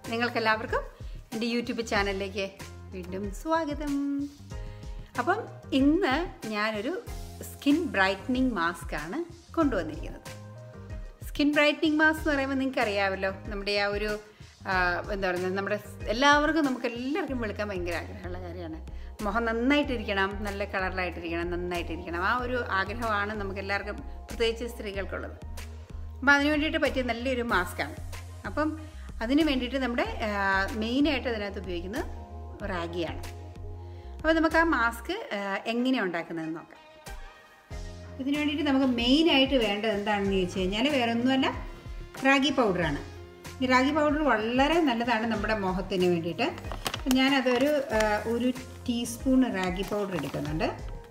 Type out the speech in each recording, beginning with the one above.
നിങ്ങൾക്കെല്ലാവർക്കും എൻ്റെ യൂട്യൂബ് ചാനലിലേക്ക് വീണ്ടും സ്വാഗതം അപ്പം ഇന്ന് ഞാനൊരു സ്കിൻ ബ്രൈറ്റനിങ് മാസ്ക് ആണ് കൊണ്ടുവന്നിരിക്കുന്നത് സ്കിൻ ബ്രൈറ്റനിങ് മാസ്ക് എന്ന് പറയുമ്പോൾ നിങ്ങൾക്ക് അറിയാമല്ലോ നമ്മുടെ ആ ഒരു ആ, എന്താ പറയുന്നത് നമ്മുടെ എല്ലാവർക്കും നമുക്ക് എല്ലാവർക്കും വെളുക്കാൻ ഭയങ്കര ആഗ്രഹമുള്ള കാര്യമാണ് മുഖം നന്നായിട്ടിരിക്കണം നല്ല കളറിലായിട്ടിരിക്കണം നന്നായിട്ടിരിക്കണം ആ ഒരു ആഗ്രഹമാണ് നമുക്ക് എല്ലാവർക്കും പ്രത്യേകിച്ച് സ്ത്രീകൾക്കുള്ളത് അപ്പം അതിന് വേണ്ടിയിട്ട് പറ്റിയ നല്ലൊരു മാസ്കാണ് അപ്പം അതിന് വേണ്ടിയിട്ട് നമ്മുടെ മെയിനായിട്ട് അതിനകത്ത് ഉപയോഗിക്കുന്നത് റാഗിയാണ് അപ്പോൾ നമുക്ക് ആ മാസ്ക് എങ്ങനെയാണ് ഉണ്ടാക്കുന്നതെന്ന് നോക്കാം ഇതിന് വേണ്ടിയിട്ട് നമുക്ക് മെയിനായിട്ട് വേണ്ടത് എന്താണെന്ന് ചോദിച്ചു കഴിഞ്ഞാൽ വേറെ ഒന്നുമല്ല റാഗി പൗഡറാണ് ഈ റാഗി പൗഡർ വളരെ നല്ലതാണ് നമ്മുടെ മുഖത്തിന് വേണ്ടിയിട്ട് അപ്പം ഞാനതൊരു ആ, ഒരു ടീസ്പൂൺ റാഗി പൗഡർ എടുക്കുന്നുണ്ട്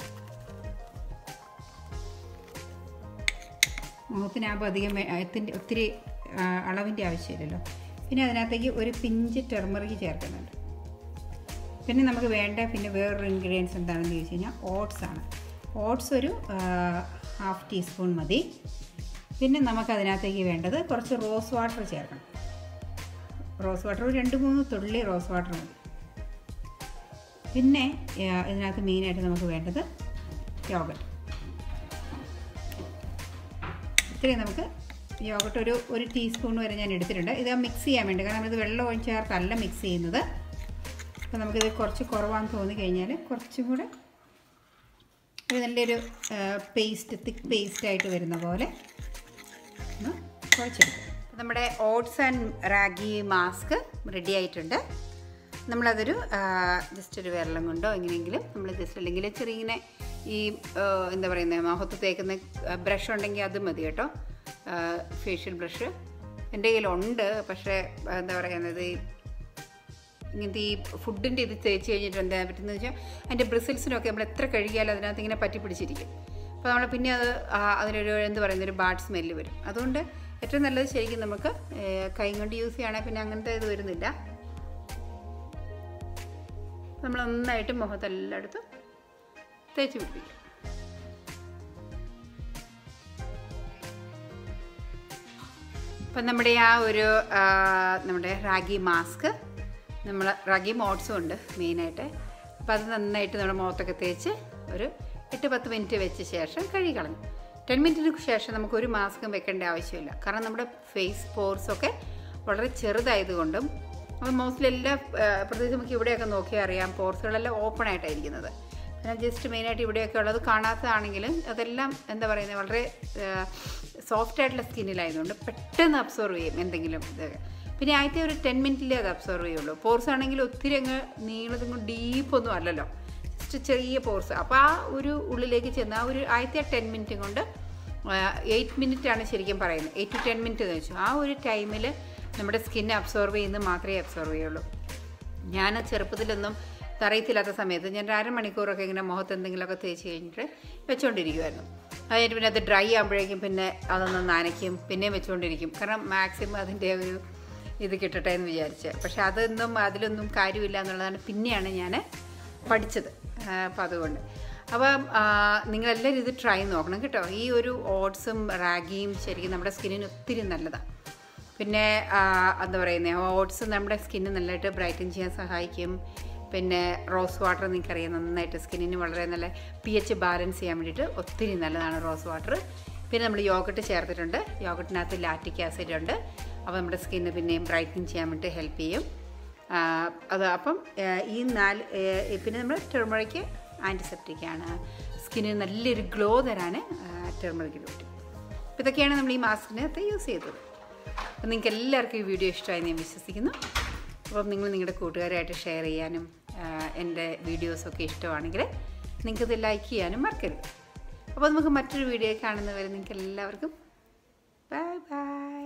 മുഖത്തിനാകുമ്പോൾ അധികം വേ- അതിൻ്റെ ഒത്തിരി ആ, അളവിൻ്റെ ആവശ്യമില്ലല്ലോ പിന്നെ അതിനകത്തേക്ക് ഒരു പിഞ്ച് ടെർമറിക് ചേർക്കുന്നുണ്ട് പിന്നെ നമുക്ക് വേണ്ട പിന്നെ വേറൊരു ഇൻഗ്രീഡിയൻസ് എന്താണെന്ന് ചോദിച്ചു കഴിഞ്ഞാൽ ഓട്സ് ആണ് ഓട്സ് ഒരു ഹാഫ് ടീസ്പൂൺ മതി പിന്നെ നമുക്ക് അതിനകത്തേക്ക് വേണ്ടത് കുറച്ച് റോസ് വാട്ടർ ചേർക്കണം റോസ് വാട്ടർ ഒരു രണ്ട് മൂന്ന് തുള്ളി റോസ് വാട്ടർ മതി പിന്നെ ആ, ഇതിനകത്ത് മെയിനായിട്ട് നമുക്ക് വേണ്ടത് യോഗട്ട് ഇത്രയും നമുക്ക് യോഗട്ട് ഒരു ഒരു ടീസ്പൂൺ വരെ ഞാൻ എടുത്തിട്ടുണ്ട് ഇത് മിക്സ് ചെയ്യാൻ വേണ്ടി കാരണം ഇത് വെള്ളം ഒഴിച്ച് ചേർത്തല്ല മിക്സ് ചെയ്യുന്നത് അപ്പോൾ നമുക്കിത് കുറച്ച് കുറവാന്ന് തോന്നി കഴിഞ്ഞാൽ കുറച്ചും കൂടെ ഒരു നല്ലൊരു പേസ്റ്റ് തിക്ക് പേസ്റ്റ് ആയിട്ട് വരുന്ന പോലെ ഒന്ന് കുഴച്ചെടുക്കും അപ്പോൾ നമ്മുടെ oats and ragi mask ready ആയിട്ടുണ്ട് നമ്മളതൊരു ജസ്റ്റ് ഒരു വിരളം കൊണ്ടോ എങ്ങനെയെങ്കിലും നമ്മൾ ജസ്റ്റ് അല്ലെങ്കിൽ ചെറിയ ഇങ്ങനെ ഈ ആ, എന്താ പറയുന്നത് മുഖത്ത് തേക്കുന്ന ബ്രഷ് ഉണ്ടെങ്കിൽ അത് മതി കേട്ടോ ഫേഷ്യൽ ബ്രഷ് എൻ്റെ കയ്യിലുണ്ട് പക്ഷേ എന്താ പറയുന്നത് ഈ ഇങ്ങനത്തെ ഈ ഫുഡിൻ്റെ ഇത് തേച്ച് കഴിഞ്ഞിട്ട് എന്താ പറ്റുന്നത് വെച്ചാൽ അതിൻ്റെ ബ്രിസിൽസിനൊക്കെ നമ്മൾ എത്ര കഴുകിയാലും അതിനകത്ത് ഇങ്ങനെ പറ്റി പിടിച്ചിരിക്കും അപ്പോൾ നമ്മൾ പിന്നെ അത് ആ, അതിനൊരു എന്ത് പറയുന്ന ഒരു ബാഡ് സ്മെല്ല് വരും അതുകൊണ്ട് ഏറ്റവും നല്ലത് ശരിക്കും നമുക്ക് ഏഹ്, കൈ കൊണ്ട് യൂസ് ചെയ്യുകയാണെങ്കിൽ പിന്നെ അങ്ങനത്തെ ഇത് വരുന്നില്ല നമ്മൾ നന്നായിട്ട് മുഖത്തെല്ലായിടത്തും തേച്ച് പിടിപ്പിക്കും അപ്പം നമ്മുടെ ആ ഒരു ആ, നമ്മുടെ റാഗി മാസ്ക് നമ്മൾ റാഗി മോട്സും ഉണ്ട് മെയിനായിട്ട് അപ്പം അത് നന്നായിട്ട് നമ്മുടെ മുഖത്തൊക്കെ തേച്ച് ഒരു എട്ട് പത്ത് മിനിറ്റ് വെച്ച ശേഷം കഴുകി കളഞ്ഞു ടെൻ മിനിറ്റിന് ശേഷം നമുക്ക് ഒരു മാസ്കും വെക്കേണ്ട ആവശ്യമില്ല കാരണം നമ്മുടെ ഫേസ് പോർസൊക്കെ വളരെ ചെറുതായതുകൊണ്ടും അപ്പോൾ മോസ്റ്റ്ലി എല്ലാ ആ, പ്രത്യേകിച്ച് നമുക്ക് ഇവിടെയൊക്കെ നോക്കിയാൽ അറിയാം പോർസുകളെല്ലാം ഓപ്പൺ ആയിട്ടായിരിക്കുന്നത് പിന്നെ ജസ്റ്റ് മെയിനായിട്ട് ഇവിടെയൊക്കെ ഉള്ളത് കാണാത്തതാണെങ്കിലും അതെല്ലാം എന്താ പറയുന്നത് വളരെ സോഫ്റ്റ് ആയിട്ടുള്ള സ്കിന്നിലായതുകൊണ്ട് പെട്ടെന്ന് അബ്സോർവ് ചെയ്യും എന്തെങ്കിലും ഇതൊക്കെ പിന്നെ ആദ്യത്തെ ഒരു ടെൻ മിനിറ്റിലേ അത് അബ്സോർവ് ചെയ്യുള്ളൂ പോർസ് ആണെങ്കിൽ ഒത്തിരി അങ്ങ് നീളത്തിങ്ങ് ഡീപ്പൊന്നും അല്ലല്ലോ ജസ്റ്റ് ചെറിയ പോർസ് അപ്പോൾ ആ ഒരു ഉള്ളിലേക്ക് ചെന്ന് ആ ഒരു ആദ്യത്തെ ടെൻ മിനിറ്റ് കൊണ്ട് എയ്റ്റ് മിനിറ്റ് ആണ് ശരിക്കും പറയുന്നത് എയ്റ്റ് ടു ടെൻ മിനിറ്റ് എന്ന് വെച്ചു ആ ഒരു ടൈമിൽ നമ്മുടെ സ്കിൻ അബ്സോർവ് ചെയ്യുന്നത് മാത്രമേ അബ്സോർവ് ചെയ്യുള്ളൂ ഞാൻ ചെറുപ്പത്തിലൊന്നും അറിയത്തില്ലാത്ത സമയത്ത് ഞാൻ ഒരു അരമണിക്കൂറൊക്കെ ഇങ്ങനെ മുഖത്ത് എന്തെങ്കിലുമൊക്കെ തേച്ച് കഴിഞ്ഞിട്ട് വെച്ചുകൊണ്ടിരിക്കുമായിരുന്നു അത് കഴിഞ്ഞിട്ട് പിന്നെ അത് ഡ്രൈ ആകുമ്പോഴേക്കും പിന്നെ അതൊന്ന് നനയ്ക്കും പിന്നെയും വെച്ചുകൊണ്ടിരിക്കും കാരണം മാക്സിമം അതിൻ്റെ ഒരു ഇത് കിട്ടട്ടെ എന്ന് വിചാരിച്ച് പക്ഷെ അതൊന്നും അതിലൊന്നും കാര്യമില്ല എന്നുള്ളതാണ് പിന്നെയാണ് ഞാൻ പഠിച്ചത് അപ്പം അതുകൊണ്ട് അപ്പം ആ, നിങ്ങളെല്ലാവരും ഇത് ട്രൈ നോക്കണം കേട്ടോ ഈ ഒരു ഓട്സും റാഗിയും ശരിക്കും നമ്മുടെ സ്കിന്നിന് ഒത്തിരി നല്ലതാണ് പിന്നെ ആ, എന്താ പറയുന്നത് ഓട്സ് നമ്മുടെ സ്കിന്ന് നല്ലതായിട്ട് ബ്രൈറ്റൻ ചെയ്യാൻ സഹായിക്കും പിന്നെ റോസ് വാട്ടർ നിങ്ങൾക്കറിയാം നന്നായിട്ട് സ്കിന്നിന് വളരെ നല്ല പി എച്ച് ബാലൻസ് ചെയ്യാൻ വേണ്ടിയിട്ട് ഒത്തിരി നല്ലതാണ് റോസ് വാട്ടർ പിന്നെ നമ്മൾ യോഗട്ട് ചേർത്തിട്ടുണ്ട് യോഗട്ടിനകത്ത് ലാറ്റിക് ആസിഡ് ഉണ്ട് അപ്പോൾ നമ്മുടെ സ്കിന്ന് പിന്നെയും ബ്രൈറ്റൻ ചെയ്യാൻ വേണ്ടി ഹെൽപ്പ് ചെയ്യും ആ, അത് അപ്പം ആ, ഈ നാല് ആ, പിന്നെ നമ്മൾ ടെർമറിക്ക് ആൻറ്റിസെപ്റ്റിക് ആണ് സ്കിന്നിന് നല്ലൊരു ഗ്ലോ തരാൻ ടെർമറിക്കിന് പറ്റും അപ്പോൾ ഇതൊക്കെയാണ് നമ്മൾ ഈ മാസ്കിനകത്ത് യൂസ് ചെയ്തത് അപ്പം നിങ്ങൾക്ക് എല്ലാവർക്കും ഈ വീഡിയോ ഇഷ്ടമായി ഞാൻ വിശ്വസിക്കുന്നു അപ്പം നിങ്ങൾ നിങ്ങളുടെ കൂട്ടുകാരായിട്ട് ഷെയർ ചെയ്യാനും ആ, എൻ്റെ വീഡിയോസൊക്കെ ഇഷ്ടമാണെങ്കിൽ നിങ്ങൾക്കിത് ലൈക്ക് ചെയ്യാനും മറക്കരുത് അപ്പോൾ നമുക്ക് മറ്റൊരു വീഡിയോ കാണുന്നവരെ നിങ്ങൾക്ക് എല്ലാവർക്കും ബൈ ബൈ